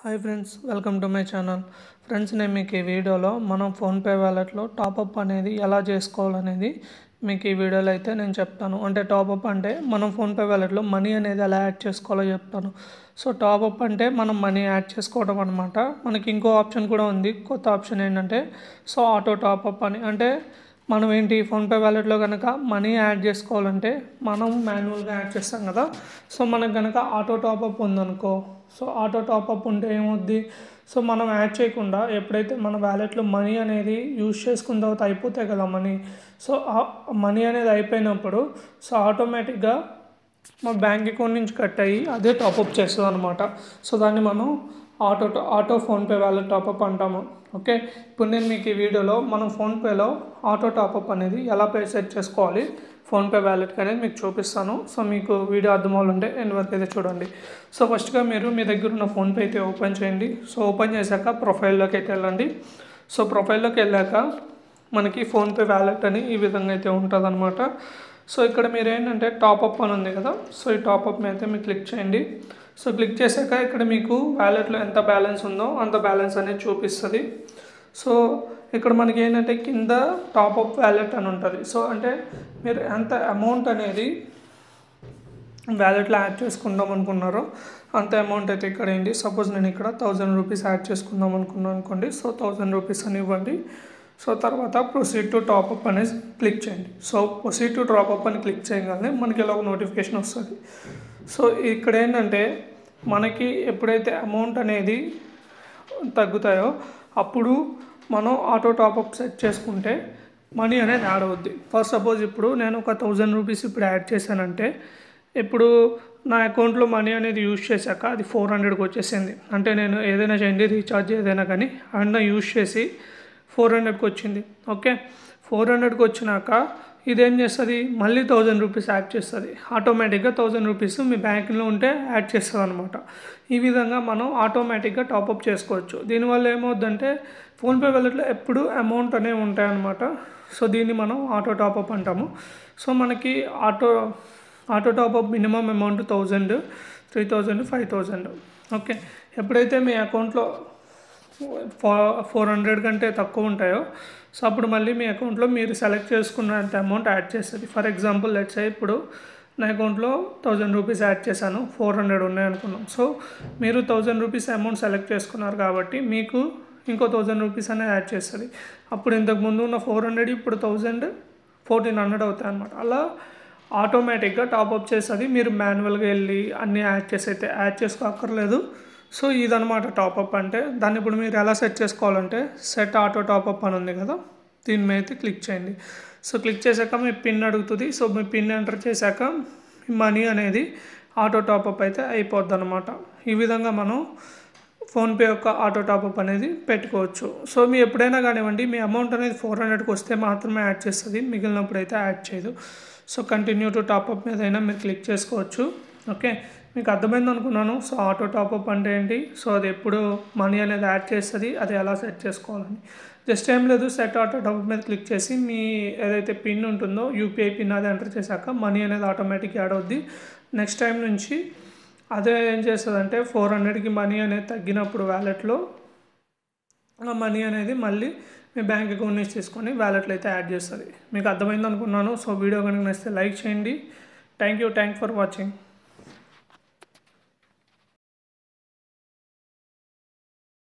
hi friends welcome to my channel friends నేను మీకు ఈ వీడియోలో మనం ఫోన్పే వ్యాలెట్లో టాపప్ అనేది ఎలా చేసుకోవాలనేది మీకు ఈ వీడియోలో అయితే నేను చెప్తాను అంటే టాపప్ అంటే మనం ఫోన్పే వ్యాలెట్లో మనీ అనేది ఎలా యాడ్ చేసుకోవాలో చెప్తాను సో టాపప్ అంటే మనం మనీ యాడ్ చేసుకోవడం అనమాట మనకి ఇంకో ఆప్షన్ కూడా ఉంది కొత్త ఆప్షన్ ఏంటంటే సో ఆటో టాపప్ అని అంటే మనం ఏంటి ఫోన్పే వ్యాలెట్లో కనుక మనీ యాడ్ చేసుకోవాలంటే మనం మాన్యువల్గా యాడ్ చేస్తాం కదా సో మనకు కనుక ఆటో టాపప్ ఉందనుకో సో ఆటో టాపప్ ఉంటే ఏమవుద్ది సో మనం యాడ్ చేయకుండా ఎప్పుడైతే మన వ్యాలెట్లో మనీ అనేది యూజ్ చేసుకున్న తర్వాత అయిపోతాయి కదా మనీ సో ఆ మనీ అనేది అయిపోయినప్పుడు సో ఆటోమేటిక్గా మా బ్యాంక్ అకౌంట్ నుంచి కట్ అయ్యి అదే టాపప్ చేస్తుంది అనమాట సో దాన్ని మనం auto auto PhonePe wallet top up అంటాము ఓకే ఇప్పుడు నేను మీకు ఈ వీడియోలో మనం ఫోన్పేలో ఆటో టాపప్ అనేది ఎలా పే సెట్ చేసుకోవాలి ఫోన్పే వ్యాలెట్కి అనేది మీకు చూపిస్తాను సో మీకు వీడియో అర్థం అవ్వాలంటే ఎండ్ వరకు అయితే చూడండి సో ఫస్ట్గా మీరు మీ దగ్గర ఉన్న ఫోన్పే అయితే ఓపెన్ చేయండి సో ఓపెన్ చేశాక ప్రొఫైల్లోకి అయితే వెళ్ళండి సో ప్రొఫైల్లోకి వెళ్ళాక మనకి ఫోన్పే వ్యాలెట్ అని ఈ విధంగా అయితే ఉంటుంది అనమాట సో ఇక్కడ మీరు ఏంటంటే టాపప్ అని ఉంది కదా సో ఈ టాపప్ మీద అయితే మీరు క్లిక్ చేయండి సో క్లిక్ చేశాక ఇక్కడ మీకు వ్యాలెట్లో ఎంత బ్యాలెన్స్ ఉందో అంత బ్యాలెన్స్ అనేది చూపిస్తుంది సో ఇక్కడ మనకి ఏంటంటే కింద టాపప్ వ్యాలెట్ అని ఉంటుంది సో అంటే మీరు ఎంత అమౌంట్ అనేది వ్యాలెట్లో యాడ్ చేసుకుందాం అనుకున్నారో అంత అమౌంట్ అయితే ఇక్కడ ఏంటి సపోజ్ నేను ఇక్కడ థౌజండ్ రూపీస్ యాడ్ చేసుకుందాం అనుకున్నాను అనుకోండి సో థౌజండ్ రూపీస్ అని ఇవ్వండి సో తర్వాత ప్రొసీడ్ టు టాప్అప్ అనేది క్లిక్ చేయండి సో ప్రొసీడ్ టు టాప్అప్ అని క్లిక్ చేయగానే మనకి ఇలా ఒక నోటిఫికేషన్ వస్తుంది సో ఇక్కడ ఏంటంటే మనకి ఎప్పుడైతే అమౌంట్ అనేది తగ్గుతాయో అప్పుడు మనం ఆటో టాప్అప్ సెట్ చేసుకుంటే మనీ అనేది యాడ్ అవుద్ది ఫస్ట్ సపోజ్ ఇప్పుడు నేను ఒక థౌజండ్ రూపీస్ ఇప్పుడు యాడ్ చేశానంటే ఇప్పుడు నా అకౌంట్లో మనీ అనేది యూజ్ చేశాక అది ఫోర్ హండ్రెడ్కి వచ్చేసింది అంటే నేను ఏదైనా చేయండి రీఛార్జ్ ఏదైనా కానీ అన్న యూజ్ చేసి ఫోర్ హండ్రెడ్కి వచ్చింది ఓకే ఫోర్ హండ్రెడ్కి వచ్చినాక ఇదేం చేస్తుంది మళ్ళీ థౌజండ్ రూపీస్ యాడ్ చేస్తుంది ఆటోమేటిక్గా థౌజండ్ రూపీస్ మీ బ్యాంకులో ఉంటే యాడ్ చేస్తుంది అనమాట ఈ విధంగా మనం ఆటోమేటిక్గా టాప్అప్ చేసుకోవచ్చు దీనివల్ల ఏమవుద్దంటే ఫోన్పే వెళ్ళట్లో ఎప్పుడు అమౌంట్ అనేవి ఉంటాయన్నమాట సో దీన్ని మనం ఆటో టాప్అప్ అంటాము సో మనకి auto auto top up minimum amount thousand three thousand five thousand okay ఎప్పుడైతే మీ అకౌంట్లో ఫోర్ హండ్రెడ్ కంటే తక్కువ ఉంటాయో సో అప్పుడు మళ్ళీ మీ అకౌంట్లో మీరు సెలెక్ట్ చేసుకున్నంత అమౌంట్ యాడ్ చేస్తుంది ఫర్ ఎగ్జాంపుల్ లెట్స్ ఇప్పుడు నా అకౌంట్లో థౌజండ్ రూపీస్ యాడ్ చేశాను ఫోర్ హండ్రెడ్ ఉన్నాయి అనుకున్నాం సో మీరు థౌజండ్ రూపీస్ అమౌంట్ సెలెక్ట్ చేసుకున్నారు కాబట్టి మీకు ఇంకో థౌజండ్ రూపీస్ అనేది యాడ్ చేస్తుంది అప్పుడు ఇంతకు ముందు ఉన్న ఫోర్ హండ్రెడ్ ఇప్పుడు థౌజండ్ ఫోర్టీన్ హండ్రెడ్ అవుతాయి అనమాట అలా ఆటోమేటిక్గా టాప్అప్ చేస్తుంది మీరు మాన్యువల్గా వెళ్ళి అన్నీ యాడ్ చేసి అయితే యాడ్ చేసుకోక్కర్లేదు సో ఇదనమాట టాపప్ అంటే దాన్ని ఇప్పుడు మీరు ఎలా సెట్ చేసుకోవాలంటే సెట్ ఆటో టాపప్ అని ఉంది కదా దీని మీద అయితే క్లిక్ చేయండి సో క్లిక్ చేశాక మీ పిన్ అడుగుతుంది సో మీ పిన్ ఎంటర్ చేశాక మీ మనీ అనేది ఆటో టాపప్ అయితే అయిపోద్ది అనమాట ఈ విధంగా మనం ఫోన్పే యొక్క ఆటో టాపప్ అనేది పెట్టుకోవచ్చు సో మీ ఎప్పుడైనా కానివ్వండి మీ అమౌంట్ అనేది ఫోర్ హండ్రెడ్కి వస్తే మాత్రమే యాడ్ చేస్తుంది మిగిలినప్పుడు అయితే యాడ్ చేయదు సో కంటిన్యూ టు టాపప్ మీద అయినా మీరు క్లిక్ చేసుకోవచ్చు ఓకే మీకు అర్థమైంది అనుకున్నాను సో ఆటో టాపప్ అంటే ఏంటి సో అది ఎప్పుడు మనీ అనేది యాడ్ చేస్తుంది అది ఎలా సెట్ చేసుకోవాలని జస్ట్ ఏం లేదు సెట్ ఆటో టాపప్ మీద క్లిక్ చేసి మీ ఏదైతే పిన్ ఉంటుందో యూపీఐ పిన్ అది ఎంటర్ చేశాక మనీ అనేది ఆటోమేటిక్ యాడ్ అవుద్ది నెక్స్ట్ టైం నుంచి అదే ఏం చేస్తుంది అంటే ఫోర్ హండ్రెడ్కి మనీ అనేది తగ్గినప్పుడు వ్యాలెట్లో ఆ మనీ అనేది మళ్ళీ మీ బ్యాంక్ అకౌంట్ నుంచి తీసుకొని వ్యాలెట్లో అయితే యాడ్ చేస్తుంది మీకు అర్థమైంది అనుకున్నాను సో వీడియో కనుక నచ్చితే లైక్ చేయండి thank you thank for watching